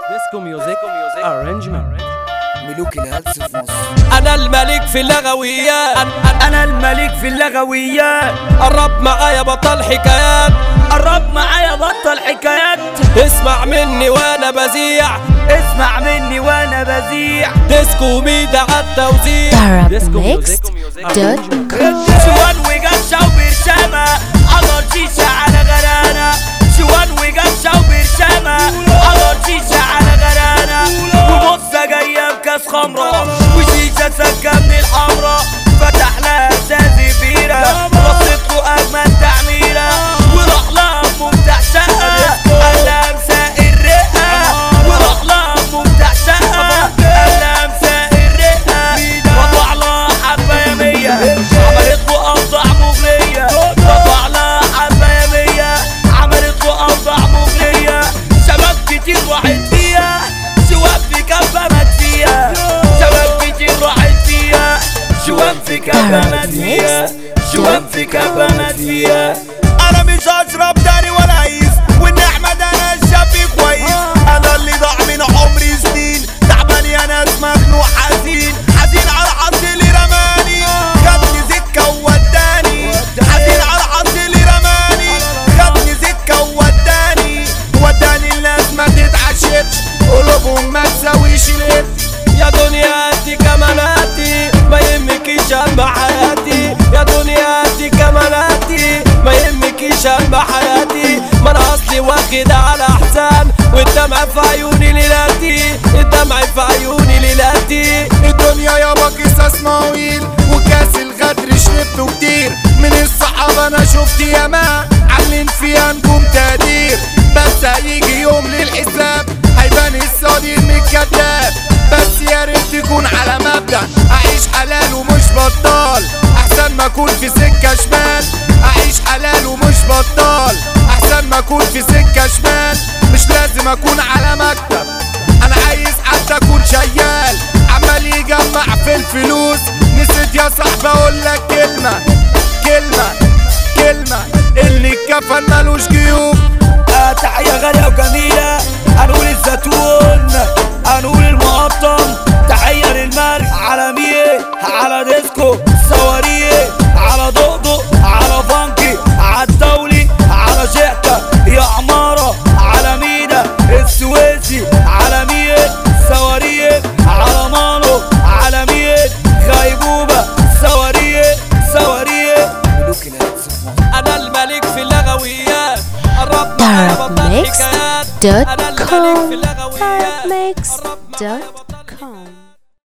ديسكو ميوزك ارانجمنت ملوك الهلس في مصر انا الملك في اللغويات انا الملك في اللغويات قرب معايا بطل حكايات قرب معايا بطل حكايات اسمع مني وانا بذيع اسمع مني وانا بذيع ديسكو ميدا عالتوزيع ديسكو ميوزك Arab.com شوان وجشة وبرشامة عمر شيشة على غرانة شوان وجشة وبرشامة عمر شيشة على غرانة ومصة جاية بكاس خمرة وشيشة سكة من الحمرا فتح لها سازي بيرة رصت له أجمل تعميرة وراح لها ممتع شقة قال لها مساء الرقة وراح لها ممتع شقة قال لها مساء الرقة وضع لها حبة يمية عملت له أوضاع مغرية وضع لها حبة يمية عملت له أوضاع مغرية شباب كتير راحت فيها شواب في كفة مات فيها شباب كتير راحت فيها شواب في كفة مات فيها شواب في كفة مات فيها انا مش هشرب تاني ولا عيش والنعمة ده انا الشاب كويس انا اللي ضاع من عمري سنين تعبان يا ناس مخنوق حزين حزين على حظ اللي رماني خدني سكة ووداني حزين على حظ اللي رماني خدني سكة ووداني وداني الناس ما تتعشتش قلوبهم ما تساويش القرش يا دنيا انت كماناتي ما يهمكيش هم حياتي يا دنيا انت كماناتي ما يهمكيش هم حياتي ما انا اصلي واخد على حساب والدمع في عيوني ليلاتي الدمع في عيوني ليلاتي الدنيا يابا قصص مواويل وكاس الغدر شربته كتير من الصحابة انا شفت ياما عاملين فيها نجوم تقدير بس هيجي يوم للحساب هيبان الصديق من الكذاب بس يا ريت تكون على مبدأ اعيش حلال ومش بطال احسن ما اكون في سكة شمال اعيش حلال ومش بطال احسن ما اكون في سكة شمال مش لازم اكون على مكتب انا عايز حتى اكون شيال عمال يجمع في الفلوس نسيت يا صاحبي اقول لك كلمة كلمة كلمة اللي الكفن ملوش جيوب آه تحية غالية وجميلة هنقول الزيتون هنقول المقطم تحية للمرج على ميه على ديسكو سواريه على ضوضو على فانكي على الدولي على شيكة يا عمارة على مينا السويسي على ميه سواريه على مانو على ميه غيبوبة سواريه سواريه ملوك الهلس في مصر انا الملك في اللغويات قرب معايا بطل حكايات انا الملك في Arabmix.com اللغويات قرب معايا بطل Arabmix.com